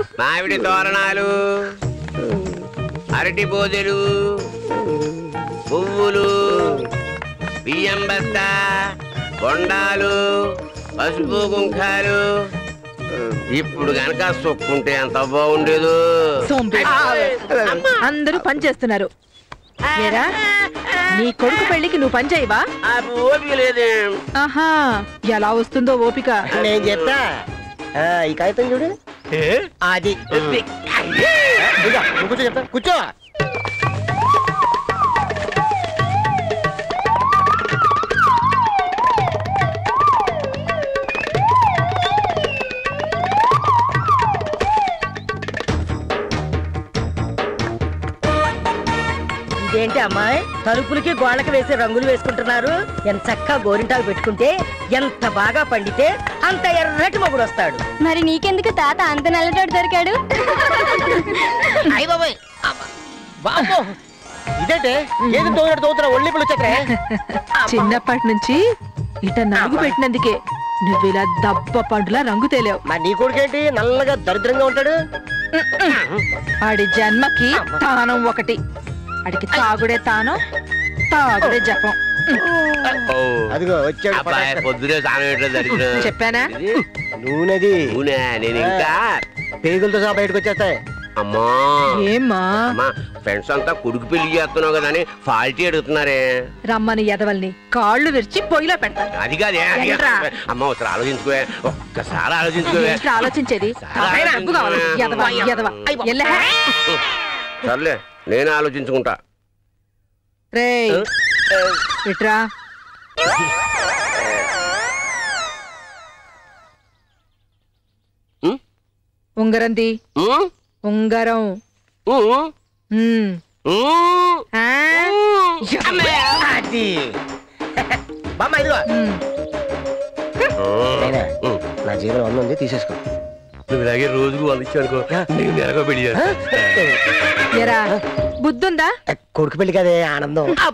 మామిడి తోరణాలు అరటి బోదెలు పువ్వులు బియ్యం బస్తా బొండాలు పసుపు కుంకాలు ఇప్పుడు గనక సొక్కుంటే ఎంత బాగుండేదు సోంబేరి. అందరూ పని చేస్తున్నారు ఏరా నీ కొడుకు పెళ్లికి నువ్వు పని చేయవా ఓపిక లేదే ఆహా ఎలా వస్తుందో ఓపిక నేను చెప్తా ఆ, ఈ కాగితం చూడు అది ఇదిగో, నువ్వు కూర్చో చెప్తా కూర్చో ఇదేంటి అమ్మాయి తలుపులకి గోడకి వేసే రంగులు వేసుకుంటున్నారు ఎంత చక్కగా గోరింటాకు పెట్టుకుంటే ఎంత బాగా పండితే అంత ఎర్రటి మొగుడు వస్తాడు మరి నీకెందుకు తాత అంత నల్లటోడు దొరికాడు అయ్య బాబాయ్ అబ్బా. బాబో ఇదేంటే ఏది తోగినట్టు తోగుతున్నా ఒళ్ళిపులు వచ్చేట్రే చిన్నప్పటి నుంచి ఇట నలుగు పెట్టినందుకే నువ్వు ఇలా దబ్బ పండులా రంగు తేలేవు మరి నీ కొడుకేంటి నల్లగా దరిద్రంగా ఉంటాడు ఆడి జన్మకి తానం ఒకటి ఆడికి తాగుడే తానం తాగుడే జపం అదిగో వచ్చాడు అబ్బాయి పటాక. పొద్దునే స్నానం ఏంటో దరిద్రం. చెప్పానా ఇది? నూనెది అవునా నేను ఇంకా పేగులతో సహా బయటకు వచ్చేస్తాయి అమ్మా ఏమ్మా అమ్మా ఫ్రెండ్స్ అంతా కొడుకు పెళ్లి చేస్తున్నావు కదా అని ఫాల్టీ అడుగుతున్నారే రమ్మని ఎదవల్ని కాళ్ళు విరిచి పొయ్యిలో పెడతాను అది కాదే అది ఏంట్రా? కాదు. అమ్మ ఒకసారి ఆలోచించుకోవే ఒక్కసారి ఆలోచించుకోవే ఏంట్రా ఆలోచించేది చాలా డబ్బు కావాలి ఎదవ ఎదవ ఎల్లే సర్లే నేను ఆలోచించుకుంటా రేయ్ ఇట్రా ఉం? ఉంగరంది ఉం? ఉంగరం ఉం? ఉమ్. ఉం? ఆ? అది బామ్మ ఇదిగో ఉమ్. అయినా ఉం. నా జీవితం వంద ఉంది తీసేసుకో నువ్వు ఇలాగే రోజుకు వంద ఇచ్చావు అనుకో నేను నెలకో పెళ్లి చేస్తా ఎరా బుద్ధుందా కొడుకు పెళ్లి కదే ఆనందం